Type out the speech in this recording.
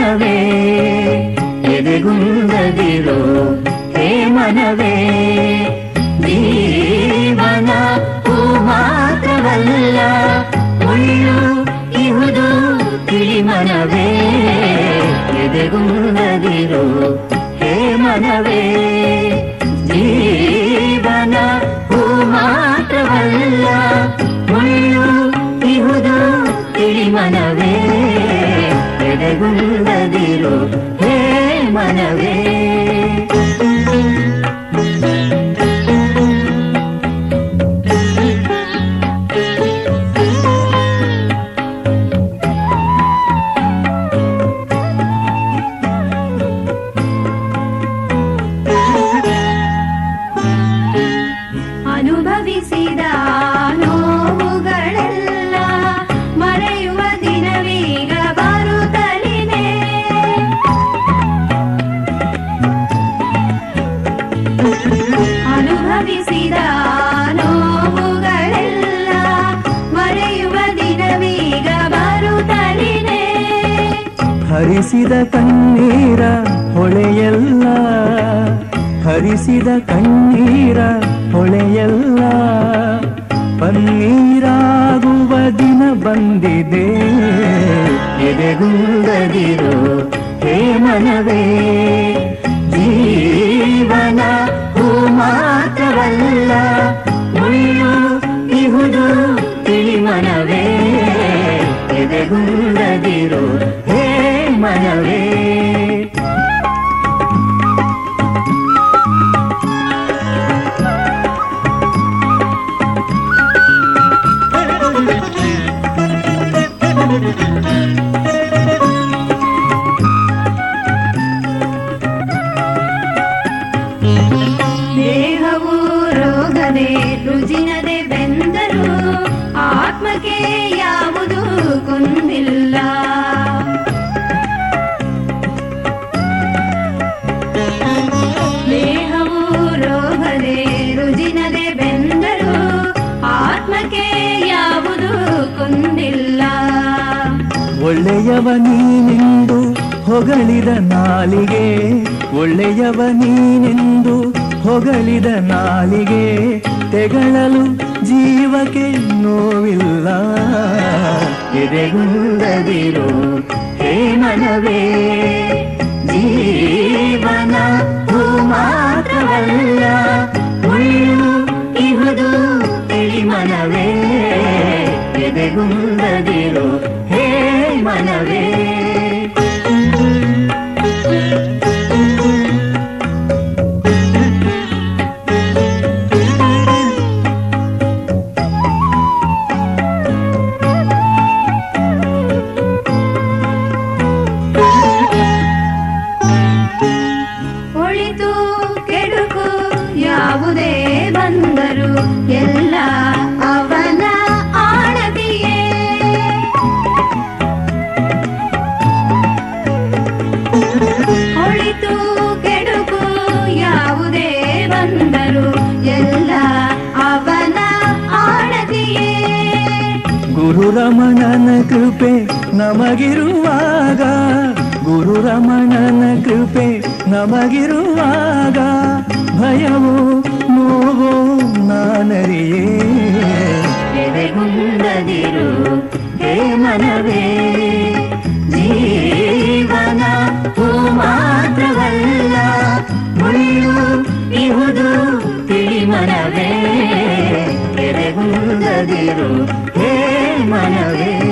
ಮನವೇ ಎದೆಗುಂದದಿರು ಹೇ ಮನವೇ ಜೀವನ ಹೂ ಮಾತ್ರವಲ್ಲ ಮುಳ್ಳು ಇಹುದು ತಿಳಿ ಮನವೇ ಎದೆಗುಂದದಿರು ಹೇ ಮನವೇ ಜೀವನ ಹೂ ಮಾತ್ರವಲ್ಲ ಮುಳ್ಳು ಇಹುದು ತಿಳಿ ಮನವೇ ಎದೆಗುಂದದಿರು ಹೇ ಮನವೇ ಅನುಭವಿಸಿದ ನೋವುಗಳೆಲ್ಲ ಮರೆಯುವ ದಿನವೀಗ ಬರುತ್ತಲಿದೆ ಅನುಭವಿಸಿದ ನೋವುಗಳೆಲ್ಲ ಮರೆಯುವ ದಿನವೀಗ ಬರುತ್ತಲಿದೆ ಹರಿಸಿದ ಕಣ್ಣೀರ ಹೊಳೆಯಲ್ಲ ಹರಿಸಿದ ಕಣ್ಣೀರ ಹೊಳೆಯಲ್ಲ ಪನ್ನೀರಾಗುವ ದಿನ ಬಂದಿದೆ ಎದೆಗುಂದದಿರು ಹೇ ಮನವೇ ಜೀವನ ಹೂ ಮಾತ್ರವಲ್ಲ ಮುಳ್ಳು ಇಹುದು ತಿಳಿ ಮನವೇ ಎದೆಗುಂದದಿರು ಹೇ ಮನವೇ ದೇಹವು ರೋಗದೆ ರುಜಿನದೆ ಬೆಂದರು ಆತ್ಮಕ್ಕೆ ಯಾವುದು ಕುಂದಿಲ್ಲ ದೇಹವು ರೋಗದೆ ರುಜಿನದೆ ಬೆಂದರು ಆತ್ಮಕ್ಕೆ ಯಾವುದು ಕುಂದಿಲ್ಲ ಒಳ್ಳೆಯವ ನೀನೆಂದು ಹೊಗಳಿದ ನಾಲಿಗೆ ಒಳ್ಳೆಯವ ನೀನೆಂದು ಹೊಗಳಿದ ನಾಲಿಗೆ ತೆಗಳಲು ಜೀವಕ್ಕೆ ನೋವಿಲ್ಲ ಎದೆಗುಂದದಿರು ಹೇ ಮನವೇ ಜೀವನ ಹೂ ಮಾತ್ರವಲ್ಲ ಮುಳ್ಳು ಇಹುದು ತಿಳಿ ಮನವೇ ಎದೆಗುಂದದಿರು ಹೇ ಮನವೇ ಒಳಿತು ಕೆಡುಕು ಯಾವುದೇ ಬಂದರು ಎಲ್ಲ ಅವನ ಆಣತಿಯೇ ಒಳಿತು ಕೆಡುಕು ಯಾವುದೇ ಬಂದರು ಎಲ್ಲ ಅವನ ಆಣತಿಯೇ ಗುರು ರಮಣನ ಕೃಪೆ ನಮಗಿರುವಾಗ ಗುರು ರಮಣನ ಕೃಪೆ ನಮಗಿರುವಾಗ ಭಯವು ನೋವು ನಾನರಿಯೇ ಎದೆಗುಂದದಿರು ಹೇ ಮನವೇ ಜೀವನ ಹೂ ಮಾತ್ರವಲ್ಲ ಮುಳ್ಳು ಇಹುದು ತಿಳಿ ಮನವೇ ಎದೆಗುಂದದಿರು ಹೇ ಮನವೇ